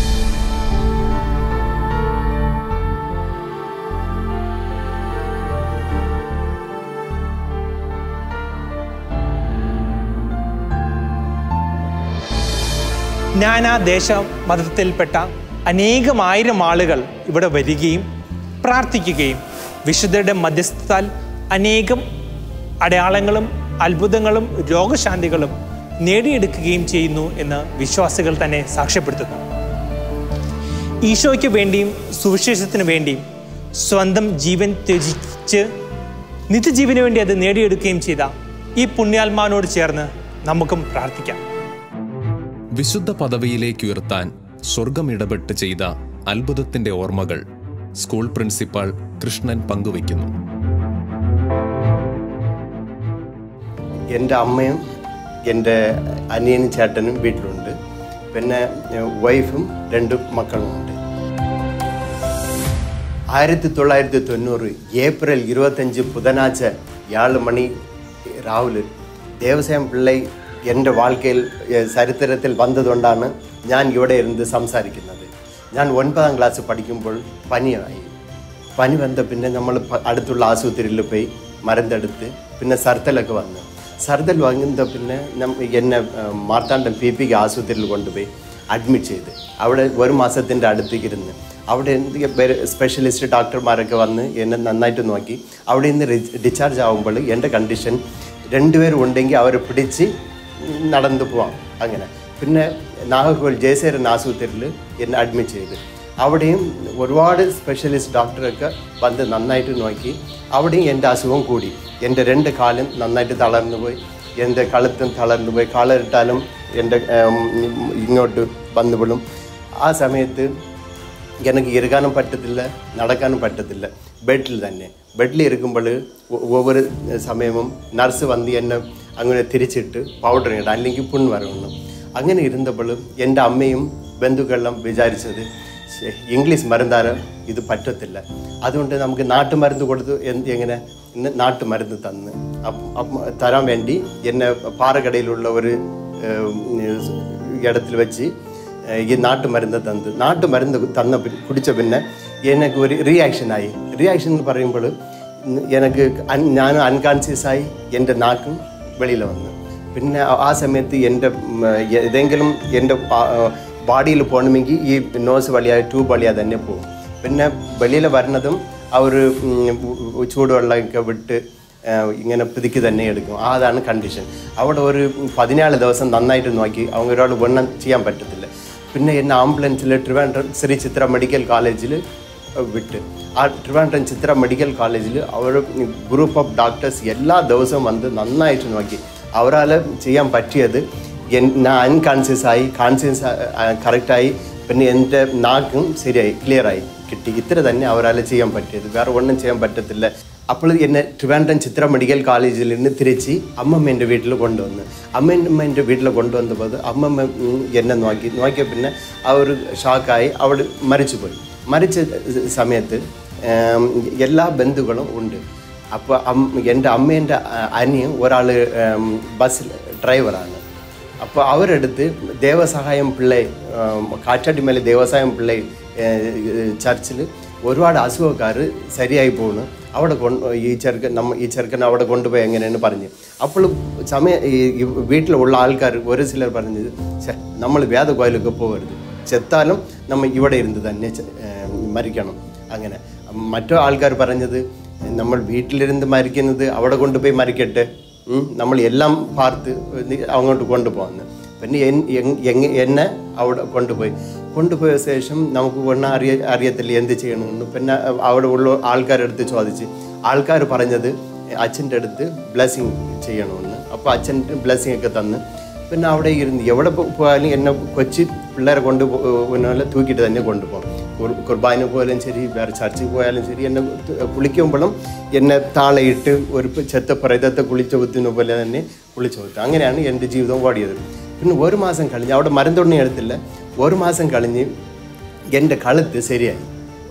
നാനാ ദേശ മതത്തിൽപ്പെട്ട അനേകമായിരം ആളുകൾ ഇവിടെ വരികയും പ്രാർത്ഥിക്കുകയും വിശുദ്ധരുടെ മധ്യസ്ഥത്താൽ അനേകം അടയാളങ്ങളും അത്ഭുതങ്ങളും രോഗശാന്തികളും നേടിയെടുക്കുകയും ചെയ്യുന്നു എന്ന് വിശ്വാസികൾ തന്നെ സാക്ഷ്യപ്പെടുത്തുന്നു ഈശോയ്ക്ക് വേണ്ടിയും സുവിശേഷത്തിന് വേണ്ടിയും സ്വന്തം ജീവൻ ത്യജിച്ച് നിത്യജീവന് വേണ്ടി അത് നേടിയെടുക്കുകയും ചെയ്ത ഈ പുണ്യാത്മാവിനോട് ചേർന്ന് നമുക്കും പ്രാർത്ഥിക്കാം വിശുദ്ധ പദവിയിലേക്ക് ഉയർത്താൻ സ്വർഗം ഇടപെട്ട് ചെയ്ത അത്ഭുതത്തിന്റെ ഓർമ്മകൾ സ്കൂൾ പ്രിൻസിപ്പാൾ കൃഷ്ണൻ പങ്കുവയ്ക്കുന്നു എൻ്റെ അമ്മയും എൻ്റെ അനിയനും ചേട്ടനും വീട്ടിലുണ്ട് പിന്നെ വൈഫും രണ്ട് മക്കളുമുണ്ട് ആയിരത്തി തൊള്ളായിരത്തി തൊണ്ണൂറ് ഏപ്രിൽ ഇരുപത്തഞ്ച് ബുധനാഴ്ച ഏഴ് മണി രാവിലെ ദേവസ്വം പിള്ളை എൻ്റെ വാഴ്ക്കയിൽ ഏഹ്, ചരിത്രത്തിൽ വന്നതുകൊണ്ടാണ് ഞാൻ ഇവിടെ ഇരുന്ന് സംസാരിക്കുന്നത് ഞാൻ ഒൻപതാം ക്ലാസ് പഠിക്കുമ്പോൾ പനിയായി പനി വന്ന പിന്നെ നമ്മൾ പ- അടുത്തുള്ള ആശുപത്രിയിൽ പോയി മരുന്നെടുത്ത് പിന്നെ സർത്തലൊക്കെ വന്നു സർത്തൽ വന്ന പിന്നെ നമ്മ എന്നെ ഏഹ്, മാർത്താണ്ഡം പി പിക്ക് ആശുപത്രിയിൽ കൊണ്ടുപോയി അഡ്മിറ്റ് ചെയ്ത് അവിടെ ഒരു മാസത്തിൻ്റെ അടുത്തേക്ക് ഇരുന്ന് അവിടെ എന്ത് വേറെ സ്പെഷ്യലിസ്റ്റ് ഡോക്ടർമാരൊക്കെ വന്ന് എന്നെ നന്നായിട്ട് നോക്കി അവിടെ നിന്ന് ഡിസ്ചാർജ് ആകുമ്പോൾ എൻ്റെ കണ്ടീഷൻ രണ്ടുപേരും ഉണ്ടെങ്കിൽ അവരെ പിടിച്ച് നടന്നു പോവാം അങ്ങനെ പിന്നെ നാഗർകോവിൽ ജയസേരൻ ആശുപത്രിയിൽ എന്നെ അഡ്മിറ്റ് ചെയ്ത് അവിടെയും ഒരുപാട് സ്പെഷ്യലിസ്റ്റ് ഡോക്ടറൊക്കെ വന്ന് നന്നായിട്ട് നോക്കി അവിടെയും എൻ്റെ അസുഖം കൂടി എൻ്റെ രണ്ട് കാലും നന്നായിട്ട് തളർന്നു പോയി എൻ്റെ കഴുത്തും തളർന്നു പോയി കാലിട്ടാലും എൻ്റെ ഉം, ഇങ്ങോട്ട് വന്നുപോളും ആ സമയത്ത് എനിക്ക് ഇരിക്കാനും പറ്റത്തില്ല നടക്കാനും പറ്റത്തില്ല ബെഡിൽ തന്നെ ബെഡിൽ ഇരിക്കുമ്പോൾ ഒവ്വൊരു സമയവും നർസ് വന്ന് എന്നെ അങ്ങനെ തിരിച്ചിട്ട് പൗഡർ ഇടാം അല്ലെങ്കിൽ പുണ്ണ് വരണം അങ്ങനെ ഇരുന്നപ്പോൾ എൻ്റെ അമ്മയും ബന്ധുക്കളെല്ലാം വിചാരിച്ചത് "ശ്ശെ, ഇംഗ്ലീഷ് മരുന്നാരോ ഇത് പറ്റത്തില്ല അതുകൊണ്ട് നമുക്ക് നാട്ടുമരുന്ന് കൊടുത്ത് എന്ത് എങ്ങനെ ഇന്ന് നാട്ടുമരുന്ന് തന്ന് അപ്പ് അപ്പ് തരാൻ വേണ്ടി എന്നെ പാറക്കടയിലുള്ള ഒരു ഏഹ്, ഇടത്തിൽ വെച്ച് ഏഹ് ഈ നാട്ടുമരുന്ന് തന്നത് നാട്ടുമരുന്ന് തന്ന പി- കുടിച്ച പിന്നെ എനിക്ക് ഒരു റിയാക്ഷൻ ആയി റിയാക്ഷൻ എന്ന് പറയുമ്പോൾ എനിക്ക് അൻ- ഞാൻ അൺകോൺഷ്യസ് ആയി എൻ്റെ നാക്കും വെളിയിൽ വന്നു പിന്നെ ആ- ആ സമയത്ത് എൻ്റെ ഉം, ഏതെങ്കിലും എൻ്റെ ബോഡിയിൽ പോകണമെങ്കിൽ ഈ നോസ് വഴിയായി ട്യൂബ് വഴിയാ തന്നെ പോകും പിന്നെ വെളിയിൽ വരുന്നതും ആ ഒരു ഉം, ഉ- ചൂടുവെള്ളമൊക്കെ വിട്ട് ഏഹ് ഇങ്ങനെ പിതുക്കി തന്നെ എടുക്കും ആ അതാണ് കണ്ടീഷൻ അവിടെ ഒരു പതിനാല് ദിവസം നന്നായിട്ട് നോക്കി அவங்க ഒരാൾ വെണ്ണം ചെയ്യാൻ പറ്റത്തില്ല പിന്നെ എന്നെ ആംബുലൻസിൽ ട്രിവാൻഡ്രം ശ്രീ ചിത്ര മെഡിക്കൽ കോളേജിൽ വിട്ട് ആ ട്രിവാൻഡ്രം ചിത്ര മെഡിക്കൽ കോളേജിൽ അവർ ഗ്രൂപ്പ് ഓഫ് ഡോക്ടേഴ്സ് എല്ലാ ദിവസവും വന്ന് നന്നായിട്ട് നോക്കി അവരാൽ ചെയ്യാൻ പറ്റിയത് എൻ- ഞാൻ അൺകോൺഷ്യസ് ആയി കോൺഷ്യസ് കറക്റ്റായി പിന്നെ എൻ്റെ നാക്കും ശരിയായി ക്ലിയറായി കിട്ടി ഇത്ര തന്നെ അവരാൽ ചെയ്യാൻ പറ്റിയത് വേറെ ഒന്നും ചെയ്യാൻ പറ്റത്തില്ല അപ്പോൾ എന്നെ ട്രിവാൻഡ്രം ചിത്ര മെഡിക്കൽ കോളേജിൽ നിന്ന് തിരിച്ച് അമ്മമ്മേൻ്റെ വീട്ടിൽ കൊണ്ടുവന്ന് അമ്മമ്മേൻ്റെ വീട്ടിൽ കൊണ്ടുവന്നപ്പോൾ അമ്മമ്മ ഉം, എന്നെ നോക്കി നോക്കിയ പിന്നെ ആ ഒരു ഷോക്കായി അവൾ മരിച്ചുപോയി മരിച്ച സമയത്ത് ഏം, എല്ലാ ബന്ധുക്കളും ഉണ്ട് അപ്പോൾ അം എൻ്റെ അമ്മേൻ്റെ അനിയൻ ഒരാൾ ബസ് ഡ്രൈവറാണ് അപ്പോൾ അവരെടുത്ത് ദേവസഹായം പിള്ളை കാറ്റാട്ടിമല ദേവസഹായം പിള്ളை ചർച്ചിൽ ഒരുപാട് അസുഖക്കാർ ശരിയായി പോകുന്നു അവിടെ കൊണ്ട് ഈ ചെറുക്കൻ നമ്മ ഈ ചെറുക്കൻ അവിടെ കൊണ്ടുപോയി എങ്ങനെയാണ് പറഞ്ഞു അപ്പോൾ സമയം ഈ ഈ വീട്ടിലുള്ള ആൾക്കാർ ഒരു ചിലർ പറഞ്ഞത് "ഛെ, നമ്മൾ വേദകോയിലൊക്കെ പോകരുത് ചെത്താലും നമ്മൾ ഇവിടെ ഇരുന്ന് തന്നെ ചെ- ഏർ മരിക്കണം അങ്ങനെ മറ്റു ആൾക്കാർ പറഞ്ഞത് നമ്മൾ വീട്ടിലിരുന്ന് മരിക്കുന്നത് അവിടെ കൊണ്ടുപോയി മരിക്കട്ടെ ഉം, നമ്മൾ എല്ലാം പാർത്ത് അങ്ങോട്ട് കൊണ്ടുപോകുന്നു പിന്നെ എൻ- എങ്- എങ്- എന്നെ അവിടെ കൊണ്ടുപോയി കൊണ്ടുപോയ ശേഷം നമുക്ക് ഒന്നും അറിയ അറിയത്തില്ല എന്ത് ചെയ്യണമെന്ന് പിന്നെ അവിടെ ഉള്ള ആൾക്കാരെടുത്ത് ചോദിച്ച് ആൾക്കാർ പറഞ്ഞത് അച്ഛൻ്റെ അടുത്ത് ബ്ലെസ്സിങ് ചെയ്യണമെന്ന് അപ്പോൾ അച്ഛൻ ബ്ലെസ്സിങ് ഒക്കെ തന്ന് പിന്നെ അവിടെ ഇരുന്ന് എവിടെ പോ- പോയാലും എന്നെ കൊച്ചി പിള്ളേരെ കൊണ്ട് പിന്നെ തൂക്കിയിട്ട് തന്നെ കൊണ്ടുപോകും കുർ- കുർബാന പോയാലും ശരി വേറെ ചർച്ചിൽ പോയാലും ശരി എന്നെ തു- കുളിക്കുമ്പോഴും എന്നെ താളയിട്ട് ഒരു പ- ചെത്ത പ്രേതത്തെ കുളിച്ച കുത്തുന്ന പോലെ തന്നെ കുളിച്ചു കുത്തും അങ്ങനെയാണ് എൻ്റെ ജീവിതം ഓടിയത് പിന്നെ ഒരു മാസം കഴിഞ്ഞ് അവിടെ മരുന്നൊന്നും എടുത്തില്ല ഒരു മാസം കഴിഞ്ഞ് എൻ്റെ കഴുത്ത് ശരിയായി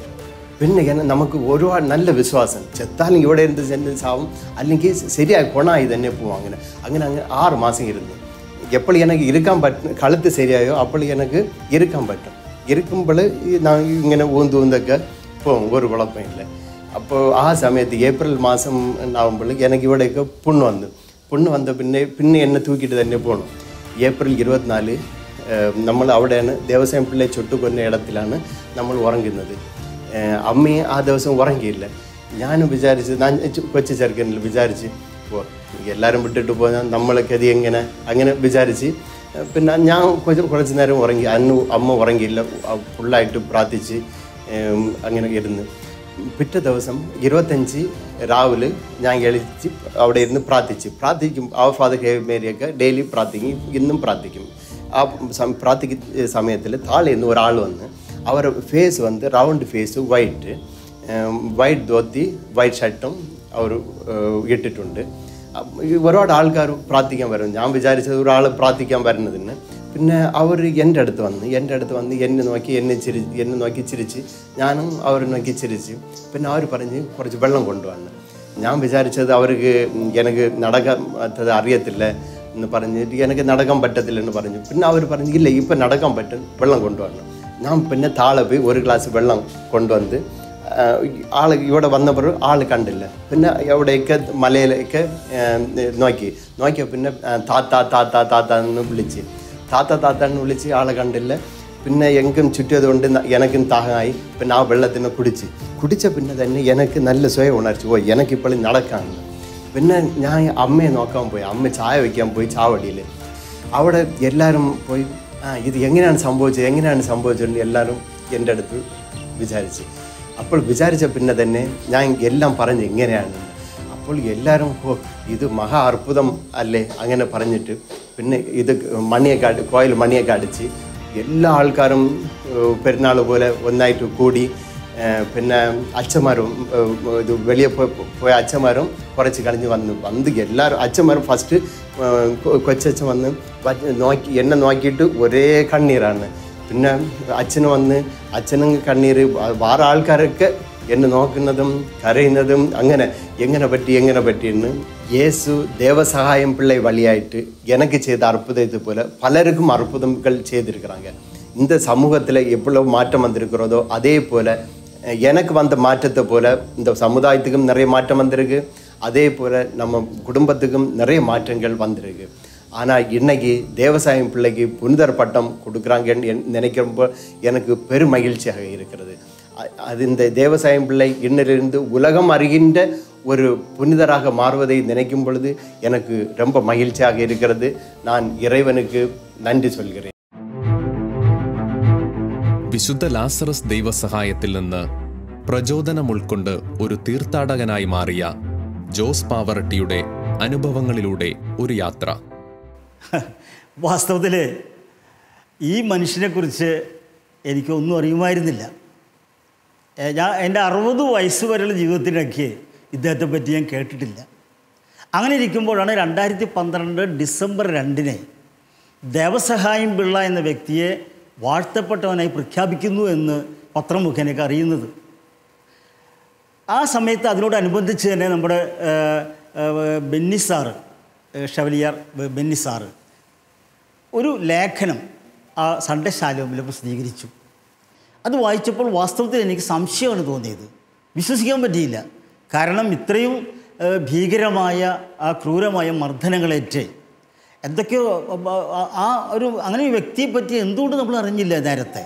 പിന്നെ എന്നെ നമുക്ക് ഒരുപാട് നല്ല വിശ്വാസം ചെത്താലും ഇവിടെ ഇരുന്ന് ചെന്ന് ചാവും അല്ലെങ്കിൽ ശരിയായി ഗുണമായി തന്നെ പോവും അങ്ങനെ അങ്ങനെ അങ്ങ് ആറ് മാസം ഇരുന്നു എപ്പോൾ എനിക്ക് ഇരുക്കാൻ പറ്റും കഴുത്ത് ശരിയായോ അപ്പോൾ എനിക്ക് ഇരുക്കാൻ പറ്റും ഇരിക്കുമ്പോൾ நான் ഇങ്ങനെ ഊന്ത് ഊന്തൊക്കെ പോവും ഒരു കുഴപ്പമില്ല അപ്പോൾ ആ സമയത്ത് ഏപ്രിൽ മാസം ആകുമ്പോൾ എനിക്ക് ഇവിടെയൊക്കെ പുണ്ണ് വന്നു പുണ്ണ് വന്ന പിന്നെ പിന്നെ എന്നെ തൂക്കിയിട്ട് തന്നെ പോകണം ഏപ്രിൽ ഇരുപത്തിനാല് ഏഹ്, നമ്മൾ അവിടെയാണ് ദേവസ്വം പിള്ളെ ചുട്ടുകൊന്ന ഇടത്തിലാണ് നമ്മൾ ഉറങ്ങുന്നത് ഏഹ്, അമ്മയും ആ ദിവസം ഉറങ്ങിയില്ല ഞാനും വിചാരിച്ച് ഞാൻ ചു- കൊച്ചു ചെറുക്കനിൽ വിചാരിച്ച് ഓ എല്ലാവരും വിട്ടിട്ട് പോയാൽ നമ്മളൊക്കെ അത് എങ്ങനെ അങ്ങനെ വിചാരിച്ച് ഏഹ്, പിന്നെ ഞാൻ കുറച്ച് കുറച്ച് നേരം ഉറങ്ങി അന്ന് അമ്മ ഉറങ്ങിയില്ല അ- ഫുള്ളായിട്ട് പ്രാർത്ഥിച്ച് ഏഹ്, അങ്ങനെ ഇരുന്ന് പിറ്റേ ദിവസം ഇരുപത്തഞ്ച് രാവിലെ ഞാൻ എളിച്ച് അവിടെ ഇരുന്ന് പ്രാർത്ഥിച്ച് പ്രാർത്ഥിക്കും ആ ഫാദർ ഹേവ് മേരിയൊക്കെ ഡെയിലി പ്രാർത്ഥിക്കും ഇന്നും പ്രാർത്ഥിക്കും ആ സം- പ്രാർത്ഥിക്കുന്ന സമയത്തിൽ താഴെ നിന്ന് ഒരാൾ വന്ന് അവരുടെ ഫേസ് വന്ന് round face white white dhoti white ഷർട്ടും അവർ ഇട്ടിട്ടുണ്ട് അപ്പ- ഈ ഒരുപാട് ആൾക്കാർ പ്രാർത്ഥിക്കാൻ വരും ഞാൻ വിചാരിച്ചത് ഒരാൾ പ്രാർത്ഥിക്കാൻ വരുന്നതിന് പിന്നെ അവർ എൻ്റെ അടുത്ത് വന്ന് എൻ്റെ അടുത്ത് വന്ന് എന്നെ നോക്കി എന്നെ ചിരി എന്നെ നോക്കി ചിരിച്ച് ഞാനും അവർ നോക്കി ചിരിച്ച് പിന്നെ അവർ പറഞ്ഞ് കുറച്ച് വെള്ളം കൊണ്ടുവന്ന് ഞാൻ വിചാരിച്ചത് അവർക്ക് എനിക്ക് നടക്കാത്തത് അറിയത്തില്ല എന്ന് പറഞ്ഞിട്ട് എനിക്ക് നടക്കാൻ പറ്റത്തില്ല എന്ന് പറഞ്ഞു പിന്നെ അവർ പറഞ്ഞു ഇല്ല ഇപ്പം നടക്കാൻ പറ്റും വെള്ളം കൊണ്ടുവന്നു ഞാൻ പിന്നെ താഴെ പോയി ഒരു ഗ്ലാസ് വെള്ളം കൊണ്ടുവന്ന് ആൾ ഇവിടെ വന്നപ്പോൾ ആൾ കണ്ടില്ല പിന്നെ എവിടെയൊക്കെ മലയിലേക്ക് ആ, നോക്കി നോക്കിയ പിന്നെ ആ, താത്ത താത്ത താത്ത എന്ന് വിളിച്ച് താത്ത താത്ത എന്ന് വിളിച്ച് ആളെ കണ്ടില്ല പിന്നെ എങ്കും ചുറ്റിയതുകൊണ്ട് ന- എനക്കും ദാഹമായി പിന്നെ ആ വെള്ളത്തിനെ കുടിച്ച് കുടിച്ച പിന്നെ തന്നെ എനിക്ക് നല്ല സ്വയം ഉണർച്ചു ഓ എനിക്കിപ്പോൾ നടക്കാമെന്ന് പിന്നെ ഞാൻ അമ്മയെ നോക്കാൻ പോയി അമ്മ ചായ വയ്ക്കാൻ പോയി ചാവടിയിൽ അവിടെ എല്ലാവരും പോയി ആ ഇത് എങ്ങനെയാണ് സംഭവിച്ചത് എങ്ങനെയാണ് സംഭവിച്ചത് എല്ലാവരും എൻ്റെ അടുത്ത് വിചാരിച്ച് അപ്പോൾ വിചാരിച്ച പിന്നെ തന്നെ ഞാൻ എല്ലാം പറഞ്ഞു എങ്ങനെയാണെന്ന് അപ്പോൾ എല്ലാവരും ഓ ഇത് മഹാ അർബുദം അല്ലേ അങ്ങനെ പറഞ്ഞിട്ട് പിന്നെ ഇത് മണിയൊക്കെ അടി കോയിൽ മണിയൊക്കെ അടിച്ച് എല്ലാ ആൾക്കാരും ഏഹ്, പെരുന്നാൾ പോലെ ഒന്നായിട്ട് കൂടി ഏഹ്, പിന്നെ അച്ഛന്മാരും ഏഹ്, ഇത് വെളിയെ പോയി പോയ അച്ഛന്മാരും കുറച്ച് കഴിഞ്ഞ് വന്ന് വന്ന് എല്ലാവരും അച്ഛന്മാരും ഫസ്റ്റ് കൊച്ചച്ഛൻ വന്ന് വ- നോക്കി എന്നെ നോക്കിയിട്ട് ഒരേ കണ്ണീരാണ് പിന്നെ അച്ഛന് വന്ന് അച്ഛനും കണ്ണീര് വ- വേറെ ആൾക്കാരൊക്കെ എന്നെ നോക്കുന്നതും കരയുന്നതും അങ്ങനെ എങ്ങനെ പറ്റി എങ്ങനെ പറ്റിയെന്ന് യേசு தேவசகாயம் பிள்ளை வழியாயிட்டு எனக்கு செய்த அற்புதத்தை போல பலருக்கும் அற்புதங்கள் செய்திருக்கிறாங்க இந்த சமூகத்தில் எவ்வளவு மாற்றம் வந்திருக்கிறதோ அதே போல அஹ், எனக்கு வந்த மாற்றத்தை போல இந்த சமுதாயத்துக்கும் நிறைய மாற்றம் வந்திருக்கு அதே போல நம்ம குடும்பத்துக்கும் நிறைய மாற்றங்கள் வந்திருக்கு ஆனால் இன்னைக்கு தேவசாயம் பிள்ளைக்கு புனிதர் பட்டம் கொடுக்குறாங்கன்னு என்- நினைக்கிறப்போ எனக்கு பெரும் மகிழ்ச்சியாக இருக்கிறது அ- அது இந்த தேவசாயம் பிள்ளை இன்னிலிருந்து உலகம் அறிகின்ற ஒரு புனிதராக மாறுவதை நினைக்கும் பொழுது எனக்கு ரொம்ப மகிழ்ச்சியாக இருக்கிறது நான் இறைவனுக்கு நன்றி சொல்கிறேன் വിശുദ്ധ ലാസറസ് ദൈവസഹായത്തിൽ നിന്ന് പ്രചോദനം ഉൾക്കൊണ്ട് ഒരു തീർത്ഥാടകനായി മാറിയ ജോസ് പാവറട്ടിയുടെ അനുഭവങ്ങളിലൂടെ ഒരു യാത്ര വാസ്തവത്തിൽ ഈ മനുഷ്യനെക്കുറിച്ച് എനിക്കൊന്നും അറിയുമായിരുന്നില്ല ഏ, ഞാൻ എൻ്റെ അറുപത് വയസ്സ് വരെയുള്ള ജീവിതത്തിലൊക്കെ ഇദ്ദേഹത്തെ പറ്റി ഞാൻ കേട്ടിട്ടില്ല അങ്ങനെ ഇരിക്കുമ്പോഴാണ് രണ്ടായിരത്തി പന്ത്രണ്ട് ഡിസംബർ രണ്ടിന് ദേവസഹായം പിള്ള എന്ന വ്യക്തിയെ വാഴ്ത്തപ്പെട്ടവനായി പ്രഖ്യാപിക്കുന്നു എന്ന് പത്രം മുഖേനയൊക്കെ അറിയുന്നത് ആ സമയത്ത് അതിനോടനുബന്ധിച്ച് തന്നെ നമ്മുടെ ഏ, ഏ, ബെന്നി സാറ് ഏ, ഷവലിയാർ ബെ- ബെന്നി സാറ് ഒരു ലേഖനം ആ സൺഡേ ശാലോമിൽ പ്രസിദ്ധീകരിച്ചു അത് വായിച്ചപ്പോൾ വാസ്തവത്തിൽ എനിക്ക് സംശയമാണ് തോന്നിയത് വിശ്വസിക്കാൻ പറ്റിയില്ല കാരണം ഇത്രയും ഏ, ഭീകരമായ ആ ക്രൂരമായ മർദ്ദനങ്ങളേറ്റ് എന്തൊക്കെയോ ആ- ആ- ആ ഒരു അങ്ങനെ ഒരു വ്യക്തിയെ പറ്റി എന്തുകൊണ്ട് നമ്മൾ അറിഞ്ഞില്ല നേരത്തെ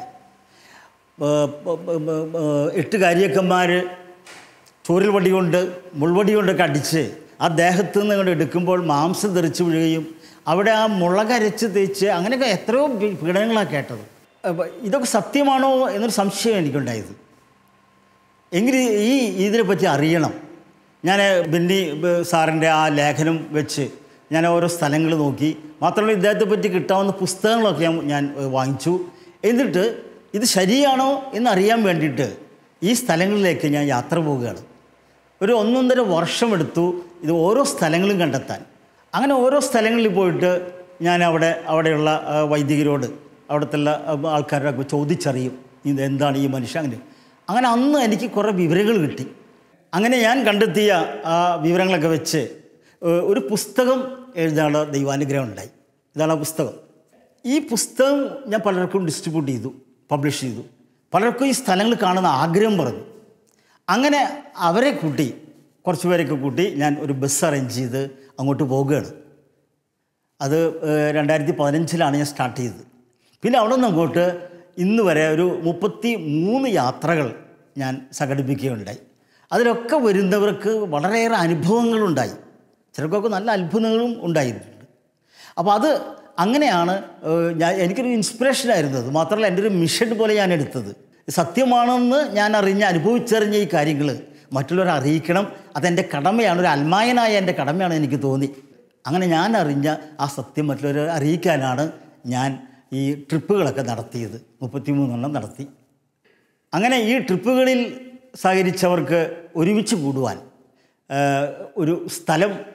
ഏ, പ- പ- പ- ഏ, എട്ട് കാര്യക്കന്മാർ ചോരിൽ വടി കൊണ്ട് മുൾവടി കൊണ്ടൊക്കെ അടിച്ച് ആ ദേഹത്ത് നിന്ന് ഇങ്ങോട്ട് എടുക്കുമ്പോൾ മാംസം തെറിച്ച് വീഴുകയും അവിടെ ആ മുളകരച്ച് തേച്ച് അങ്ങനെയൊക്കെ എത്രയോ പീ- പീഡനങ്ങളാണ് കേട്ടത് അപ്പോൾ ഇതൊക്കെ സത്യമാണോ എന്നൊരു സംശയം എനിക്കുണ്ടായത് എങ്കിൽ ഈ ഇതിനെപ്പറ്റി അറിയണം ഞാൻ ബെന്നി ബ- സാറിൻ്റെ ആ ലേഖനം വെച്ച് ഞാൻ ഓരോ സ്ഥലങ്ങൾ നോക്കി മാത്രമല്ല ഇദ്ദേഹത്തെ പറ്റി കിട്ടാവുന്ന പുസ്തകങ്ങളൊക്കെ ഞാൻ ഞാൻ ഏഹ്, വാങ്ങിച്ചു എന്നിട്ട് ഇത് ശരിയാണോ എന്നറിയാൻ വേണ്ടിയിട്ട് ഈ സ്ഥലങ്ങളിലേക്ക് ഞാൻ യാത്ര പോവുകയാണ് ഒരു ഒന്നൊന്നര വർഷമെടുത്തു ഇത് ഓരോ സ്ഥലങ്ങളും കണ്ടെത്താൻ അങ്ങനെ ഓരോ സ്ഥലങ്ങളിൽ പോയിട്ട് ഞാൻ അവിടെ അവിടെയുള്ള ആ, വൈദികരോട് അവിടുത്തെ ഉള്ള ആൾക്കാരൊക്കെ ചോദിച്ചറിയും ഇത് എന്താണ് ഈ മനുഷ്യൻ അങ്ങനെ അങ്ങനെ അന്ന് എനിക്ക് കുറേ വിവരങ്ങൾ കിട്ടി അങ്ങനെ ഞാൻ കണ്ടെത്തിയ ആ വിവരങ്ങളൊക്കെ വെച്ച് ഏഹ്, ഒരു പുസ്തകം എഴുതാനുള്ള ദൈവാനുഗ്രഹം ഉണ്ടായി ഇതാണ് ആ പുസ്തകം ഈ പുസ്തകം ഞാൻ പലർക്കും ഡിസ്ട്രിബ്യൂട്ട് ചെയ്തു പബ്ലിഷ് ചെയ്തു പലർക്കും ഈ സ്ഥലങ്ങൾ കാണുന്ന ആഗ്രഹം പറഞ്ഞു അങ്ങനെ അവരെ കൂട്ടി കുറച്ച് പേരൊക്കെ കൂട്ടി ഞാൻ ഒരു ബസ് അറേഞ്ച് ചെയ്ത് അങ്ങോട്ട് പോവുകയാണ് അത് ഏഹ്, രണ്ടായിരത്തി പതിനഞ്ചിലാണ് ഞാൻ സ്റ്റാർട്ട് ചെയ്തത് പിന്നെ അവിടെ നിന്ന് അങ്ങോട്ട് ഇന്ന് വരെ ഒരു മുപ്പത്തി മൂന്ന് യാത്രകൾ ഞാൻ സംഘടിപ്പിക്കുകയുണ്ടായി അതിലൊക്കെ വരുന്നവർക്ക് വളരെയേറെ അനുഭവങ്ങളുണ്ടായി ചിലർക്കൊക്കെ നല്ല അത്ഭുതങ്ങളും ഉണ്ടായിട്ടുണ്ട് അപ്പോൾ അത് അങ്ങനെയാണ് ഏഹ്, ഞാൻ എനിക്കൊരു ഇൻസ്പിറേഷനായിരുന്നു അത് മാത്രമല്ല എൻ്റെ ഒരു മിഷൻ പോലെ ഞാൻ എടുത്തത് സത്യമാണെന്ന് ഞാൻ അറിഞ്ഞ അനുഭവിച്ചറിഞ്ഞ ഈ കാര്യങ്ങൾ മറ്റുള്ളവരെ അറിയിക്കണം അതെൻ്റെ കടമയാണ് ഒരു അൽമായനായ എൻ്റെ കടമയാണ് എനിക്ക് തോന്നി അങ്ങനെ ഞാൻ അറിഞ്ഞ ആ സത്യം മറ്റുള്ളവരെ അറിയിക്കാനാണ് ഞാൻ ഈ ട്രിപ്പുകളൊക്കെ നടത്തിയത് മുപ്പത്തിമൂന്നെണ്ണം നടത്തി അങ്ങനെ ഈ ട്രിപ്പുകളിൽ സഹകരിച്ചവർക്ക് ഒരുമിച്ച് കൂടുവാൻ ആ, ഒരു സ്ഥലം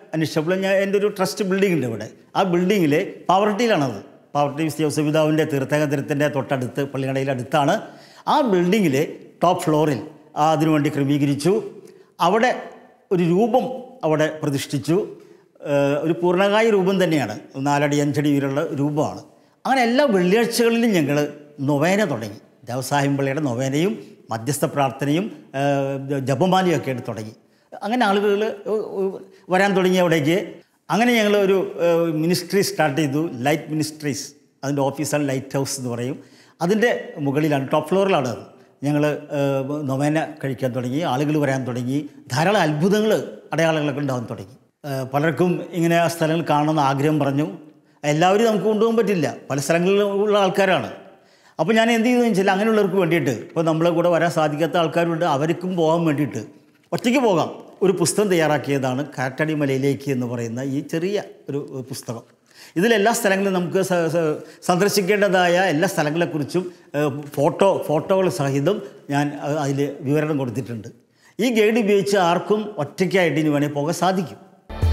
അന്വേഷിച്ചപ്പോൾ ഞാൻ എൻ്റെ ഒരു ട്രസ്റ്റ് ബിൽഡിംഗ് ഉണ്ട് ഇവിടെ ആ ബിൽഡിങ്ങിൽ പാവർട്ടിയിലാണത് പാവർട്ടി ജോസഫിതാവിൻ്റെ തീർത്ഥകേന്ദ്രത്തിൻ്റെ തൊട്ടടുത്ത് പള്ളിക്കടയിൽ അടുത്താണ് ആ ബിൽഡിങ്ങിൽ ടോപ്പ് ഫ്ലോറിൽ ആ അതിനുവേണ്ടി ക്രമീകരിച്ചു അവിടെ ഒരു രൂപം അവിടെ പ്രതിഷ്ഠിച്ചു ഏഹ് ഒരു പൂർണ്ണകായ രൂപം തന്നെയാണ് നാലടി അഞ്ചടി ഉയരമുള്ള രൂപമാണ് അങ്ങനെ എല്ലാ വെള്ളിയാഴ്ചകളിലും ഞങ്ങൾ നൊവേന തുടങ്ങി ദേവസായം പള്ളിയുടെ നൊവേനയും മധ്യസ്ഥ പ്രാർത്ഥനയും ഏഹ് ജപമാലയും ഒക്കെ ആയിട്ട് തുടങ്ങി അങ്ങനെ ആളുകൾ വരാൻ തുടങ്ങി അവിടേക്ക് അങ്ങനെ ഞങ്ങൾ ഒരു മിനിസ്ട്രി സ്റ്റാർട്ട് ചെയ്തു ലൈറ്റ് മിനിസ്ട്രീസ് അതിൻ്റെ ഓഫീസാണ് ലൈറ്റ് ഹൗസ് എന്ന് പറയും അതിൻ്റെ മുകളിലാണ് ടോപ്പ് ഫ്ലോറിലാണ് അത് ഞങ്ങൾ നൊവേന കഴിക്കാൻ തുടങ്ങി ആളുകൾ വരാൻ തുടങ്ങി ധാരാളം അത്ഭുതങ്ങൾ അടയാളങ്ങളൊക്കെ ഉണ്ടാകാൻ തുടങ്ങി ഏഹ് പലർക്കും ഇങ്ങനെ ആ സ്ഥലങ്ങൾ കാണണമെന്ന് ആഗ്രഹം പറഞ്ഞു എല്ലാവരും നമുക്ക് കൊണ്ടുപോകാൻ പറ്റില്ല പല സ്ഥലങ്ങളിലുള്ള ആൾക്കാരാണ് അപ്പോൾ ഞാൻ എന്ത് ചെയ്തു വെച്ചാൽ അങ്ങനെയുള്ളവർക്ക് വേണ്ടിയിട്ട് ഇപ്പോൾ നമ്മളെ കൂടെ വരാൻ സാധിക്കാത്ത ആൾക്കാരുണ്ട് അവർക്കും പോകാൻ വേണ്ടിയിട്ട് ഒറ്റയ്ക്ക് പോകാം ഒരു പുസ്തകം തയ്യാറാക്കിയതാണ് കാറ്റാടി മലയിലേക്ക് എന്ന് പറയുന്ന ഈ ചെറിയ ഒരു ഏഹ്, പുസ്തകം ഇതിലെല്ലാ സ്ഥലങ്ങളും നമുക്ക് സ- സ- സന്ദർശിക്കേണ്ടതായ എല്ലാ സ്ഥലങ്ങളെക്കുറിച്ചും ഏഹ്, ഫോട്ടോ ഫോട്ടോകൾ സഹിതം ഞാൻ അതിൽ വിവരണം കൊടുത്തിട്ടുണ്ട് ഈ ഗൈഡ് ഉപയോഗിച്ച് ആർക്കും ഒറ്റയ്ക്കായിട്ട് ഇനി വേണേൽ പോകാൻ സാധിക്കും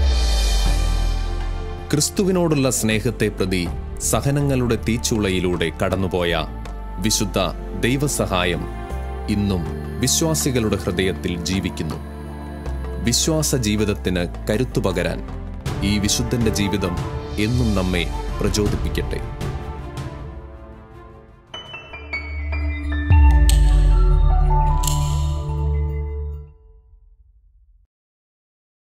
ക്രിസ്തുവിനോടുള്ള സ്നേഹത്തെ പ്രതി സഹനങ്ങളുടെ തീച്ചുളയിലൂടെ കടന്നുപോയ വിശുദ്ധ ദൈവസഹായം ഇന്നും വിശ്വാസികളുടെ ഹൃദയത്തിൽ ജീവിക്കുന്നു വിശ്വാസ ജീവിതത്തിന് കരുത്തു പകരാൻ ഈ വിശുദ്ധന്റെ ജീവിതം എന്നും നമ്മെ പ്രചോദിപ്പിക്കട്ടെ